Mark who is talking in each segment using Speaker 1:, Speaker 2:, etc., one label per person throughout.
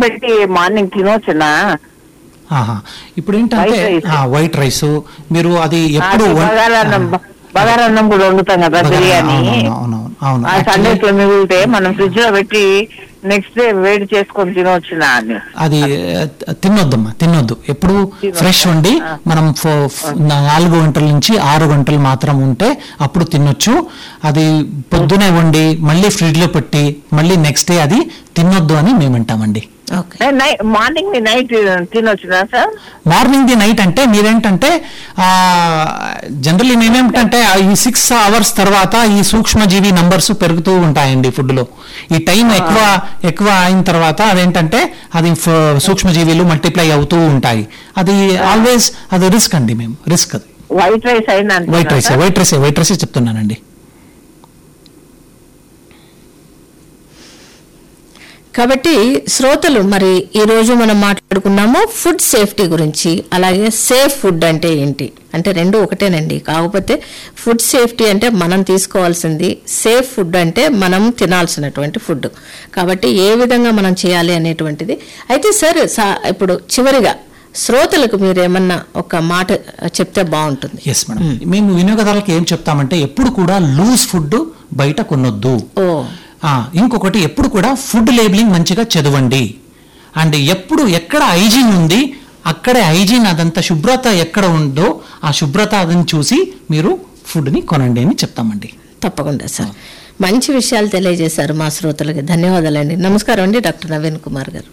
Speaker 1: పెట్టి మార్నింగ్ తినొచ్చునా
Speaker 2: ఆహా. ఇప్పుడు ఏంటంటే
Speaker 1: White rice.
Speaker 2: వైట్ రైస్ మీరు అది ఎప్పుడు
Speaker 1: అది
Speaker 2: వం-
Speaker 1: బగారన్నం బగారన్నం కూడా వండుతాం కదా
Speaker 2: బగారా-
Speaker 1: బిర్యానీ
Speaker 2: అవును, అవును, అవును.
Speaker 1: ఆ
Speaker 2: Actually-
Speaker 1: సండేస్ లో మిగిలితే మనం ఫ్రిడ్జ్ లో పెట్టి నెక్స్ట్ డే వేడి చేసుకొని తినొచ్చునా అని
Speaker 2: అది ఆ, తినొద్దమ్మా తినొద్దు ఎప్పుడు
Speaker 1: తినొద్దా?
Speaker 2: ఫ్రెష్ వండి
Speaker 1: ఆ.
Speaker 2: మనం ఫో- ఫ్- నాలుగు గంటల నుంచి ఆరు గంటలు మాత్రం ఉంటే అప్పుడు తినొచ్చు అది పొద్దునే వండి మళ్ళీ ఫ్రిడ్జ్ లో పెట్టి మళ్ళీ నెక్స్ట్ డే అది తినొద్దు అని మేము అంటామండి
Speaker 3: ఓకే
Speaker 1: మార్నింగ్ నైట్ తినొచ్చునా సార్
Speaker 2: మార్నింగ్ ది నైట్ అంటే మీరేంటంటే జనరల్లీ మేమేమిటంటే ఆ ఈ సిక్స్ అవర్స్ తర్వాత ఈ సూక్ష్మజీవి నంబర్స్ పెరుగుతూ ఉంటాయండి ఫుడ్ లో ఈ టైం ఎక్కువ ఎక్కువ అయిన తర్వాత అదేంటంటే అది ఫ- సూక్ష్మజీవిలు మల్టిప్లై అవుతూ ఉంటాయి అది ఆల్వేస్ అది రిస్క్ అండి మేము రిస్క్ అది
Speaker 1: వైట్ రైస్ అయినా
Speaker 2: white rice white rice white rice చెప్తున్నానండి
Speaker 3: కాబట్టి శ్రోతలు మరి ఈ రోజు మనం మాట్లాడుకున్నాము ఫుడ్ సేఫ్టీ గురించి అలాగే సేఫ్ ఫుడ్ అంటే ఏంటి అంటే రెండు ఒకటేనండి కాకపోతే ఫుడ్ సేఫ్టీ అంటే మనం తీసుకోవాల్సింది సేఫ్ ఫుడ్ అంటే మనం తినాల్సినటువంటి ఫుడ్ కాబట్టి ఏ విధంగా మనం చేయాలి అనేటువంటిది అయితే సార్ సా- ఇప్పుడు చివరిగా శ్రోతలకు మీరు ఏమన్నా ఒక మాట చెప్తే బాగుంటుంది
Speaker 2: ఎస్ మేడం మేము వినియోగదారులకు ఏం చెప్తామంటే ఎప్పుడు కూడా లూజ్ ఫుడ్ బయట కొనొద్దు
Speaker 3: ఓ
Speaker 2: ఆ, ఇంకొకటి ఎప్పుడు కూడా ఫుడ్ లేబులింగ్ మంచిగా చదవండి అండ్ ఎప్పుడు ఎక్కడ హైజీన్ ఉంది అక్కడే హైజీన్ అదంతా శుభ్రత ఎక్కడ ఉందో ఆ శుభ్రత అదని చూసి మీరు ఫుడ్ని కొనండి అని చెప్తామండి
Speaker 3: తప్పకుండా సార్ మంచి విషయాలు తెలియజేశారు మా శ్రోతలకి ధన్యవాదాలండి నమస్కారం అండి డాక్టర్ నవీన్ కుమార్ గారు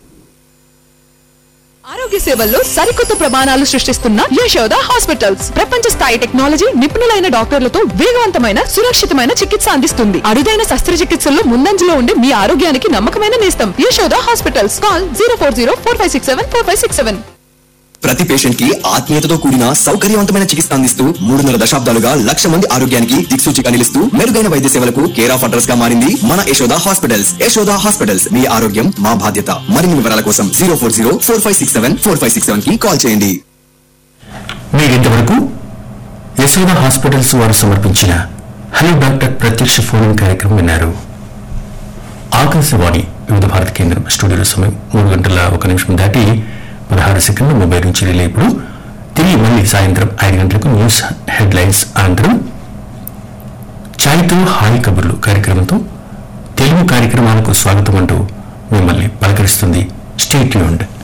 Speaker 4: ఆరోగ్య సేవల్లో సరికొత్త ప్రమాణాలు సృష్టిస్తున్న యశోద హాస్పిటల్స్ ప్రపంచ స్థాయి టెక్నాలజీ నిపుణులైన డాక్టర్లతో వేగవంతమైన సురక్షితమైన చికిత్స అందిస్తుంది అరుదైన శస్త్రచికిత్సల్లో ముందంజలో ఉండే మీ ఆరోగ్యానికి నమ్మకమైన నేస్తం Yashoda hospitals call zero four zero four five six seven four five six seven
Speaker 5: ప్రతి పేషెంట్ కి ఆత్మీయతతో కూడిన సౌకర్యవంతమైన చికిత్స అందిస్తూ మూడున్నర దశాబ్దాలుగా లక్ష మంది ఆరోగ్యానికి దిక్సూచిగా నిలుస్తూ మెరుగైన వైద్య సేవలకు కేర్ ఆఫ్ అడ్రస్ గా మారింది మన యశోద హాస్పిటల్స్ యశోద హాస్పిటల్స్ మీ ఆరోగ్యం మా బాధ్యత మరిన్ని వివరాల కోసం zero four zero four five six seven four five six seven కి కాల్ చేయండి
Speaker 6: మీరు ఇంతవరకు యశోద హాస్పిటల్స్ వారు సమర్పించిన హలో డాక్టర్ ప్రత్యక్ష ఫోన్ కార్యక్రమం విన్నారు ఆకాశవాణి వివిధ భారత కేంద్రం స్టూడియోలో సమయం మూడు గంటల ఒక నిమిషం దాటి పదహారు సెకండ్లు మొబైల్ నుంచి రిలే ఇప్పుడు తిరిగి మళ్ళీ సాయంత్రం ఐదు గంటలకు న్యూస్ హెడ్లైన్స్ అనంతరం ఛాయ్తో హాయ్ కబుర్లు కార్యక్రమంతో తెలుగు కార్యక్రమాలకు స్వాగతం అంటూ మిమ్మల్ని పలకరిస్తుంది స్టేట్ యూండ్